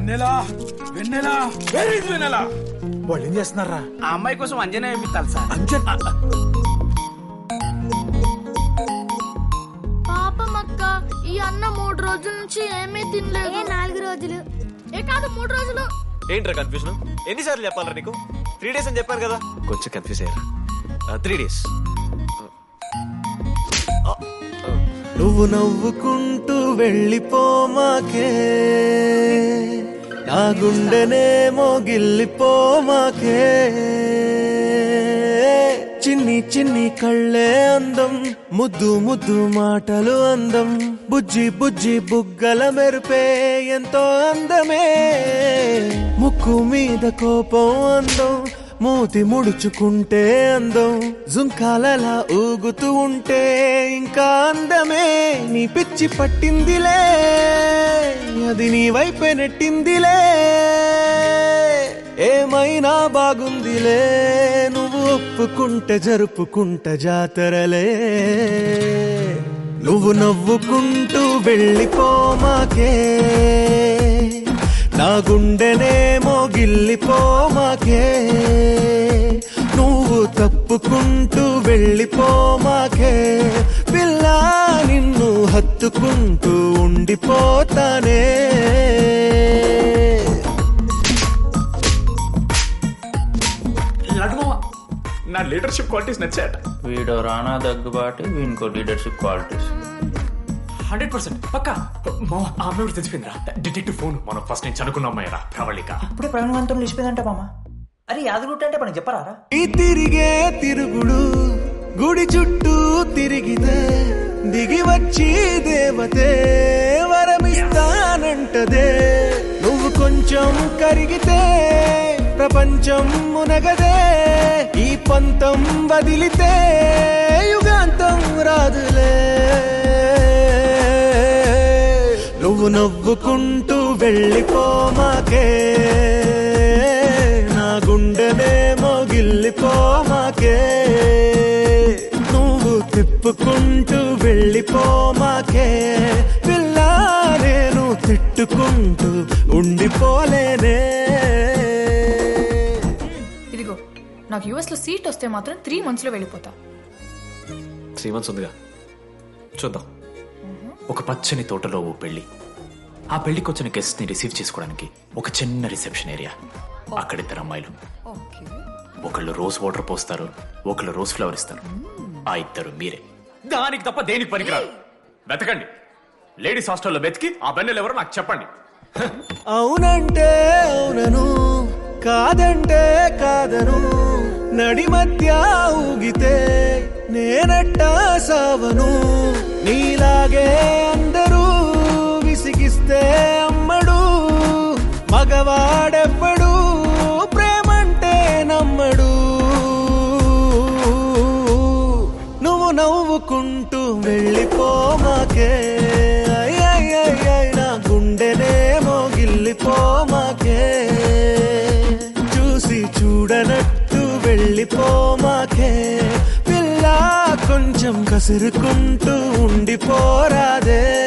వెన్నెలా వెన్నెలా very వెన్నెలా వాళ్ళు ఏం చేస్తున్నారా ఆ అమ్మాయి కోసం అంజనా ఏమిత్తాలి సార్ అంజన్ పాపం అక్క ఈ అన్న మూడు రోజుల నుంచి ఏమీ తినలేదు నాలుగు రోజులు ఏ కాదు మూడు రోజులు ఏంట్రా కన్ఫ్యూజన్ ఎన్నిసార్లు చెప్పాలరా నీకు త్రీ డేస్ అని చెప్పాను కదా కొంచెం కన్ఫ్యూజ్ అయ్యారా త్రీ డేస్ నువ్వు నవ్వుకుంటూ వెళ్ళిపోమాకే నా గుండెనేమో గిల్లిపోమాకే చిన్ని చిన్ని కళ్ళే అందం ముద్దు ముద్దు మాటలు అందం బుజ్జి బుజ్జి బుగ్గల మెరుపే ఎంతో అందమే ముక్కు మీద కోపం అందం మూతి ముడుచుకుంటే అందం జుంకాలలా ఊగుతూ ఉంటే ఇంకా అందమే నీ పిచ్చి పట్టిందిలే అది నీ వైపే నెట్టిందిలే ఏమైనా బాగుందిలే నువ్వు ఒప్పుకుంటే జరుపుకుంట జాతరలే నువ్వు నవ్వుకుంటూ వెళ్ళిపోమాకే నా గుండెనేమో గిల్లిపోమాకే నువ్వు తప్పుకుంటూ వెళ్ళిపోమాకే పిల్ల నిన్ను హత్తుకుంటూ ఉండిపోతానే లడ్డుమావ నా లీడర్షిప్ క్వాలిటీస్ నచ్చాయట వీడు రానా దగ్గుబాటి వీనికో లీడర్షిప్ క్వాలిటీస్ హండ్రెడ్ పర్సెంట్ పక్క మామ ఆ అమ్మాయి కూడా తెలిసిపోయిందిరా డిటెక్టివ్ ఫోన్ మనం ఫస్ట్ నుంచి అనుకున్న అమ్మాయిరా ప్రవళిక అప్పుడే ప్రవీణవంతం నిలిచిపోయిందంట మామ అరే యాదగుట్ట అంటే మనం చెప్పరారా ఈ తిరిగే తిరుగుడు గుడి చుట్టూ తిరిగితే దిగి వచ్చి దేవతే వరమిస్తానంటదే నువ్వు కొంచెం కరిగితే ప్రపంచం మునగదే ఈ పంతం వదిలితే యుగాంతం రాదులే నువ్వు నవ్వుకుంటూ వెళ్ళిపోమాకే నా గుండెనేమో గిల్లిపోమాకే నువ్వు తిప్పుకుంటూ వెళ్ళిపోమాకే పిల్ల నేను తిట్టుకుంటూ ఉండిపోలేనే ఇదిగో నాకు యుఎస్ లో సీట్ వస్తే మాత్రం త్రీ మంత్స్ లో వెళ్ళిపోతా త్రీ మంత్స్ ఉందిగా చూద్దాం ఒక పచ్చని తోటలో ఓ పెళ్లి ఆ పెళ్లికి వచ్చిన గెస్ట్ ని రిసీవ్ చేసుకోవడానికి ఒక చిన్న రిసెప్షన్ ఏరియా అక్కడ ఇద్దరు అమ్మాయిలు ఒకళ్ళు రోజ్ వాటర్ పోస్తారు ఒకళ్ళు రోజ్ ఫ్లవర్ ఇస్తారు ఆ ఇద్దరు మీరే దానికి తప్ప దేనికి పనికిరాదు వెతకండి లేడీస్ హాస్టల్లో వెతికి ఆ బెన్నెలు ఎవరో నాకు చెప్పండి అవునంటే అవునను కాదంటే కాదను నడి మధ్య ఊగితే నేనట్టా సావను నీలాగే అందరూ విసిగిస్తే అమ్మడు మగవాడెవ్వడు ప్రేమంటే నమ్మడు నువ్వు నవ్వుకుంటూ వెళ్ళిపోమాకే అయ్యయ్యయ్యయ్ నా గుండెనేమో గిల్లిపోమాకే చూసి చూడనట్టు వెళ్ళిపోమాకే పిల్ల కొంచెం కసురుకుంటూ ఉండిపోరాదే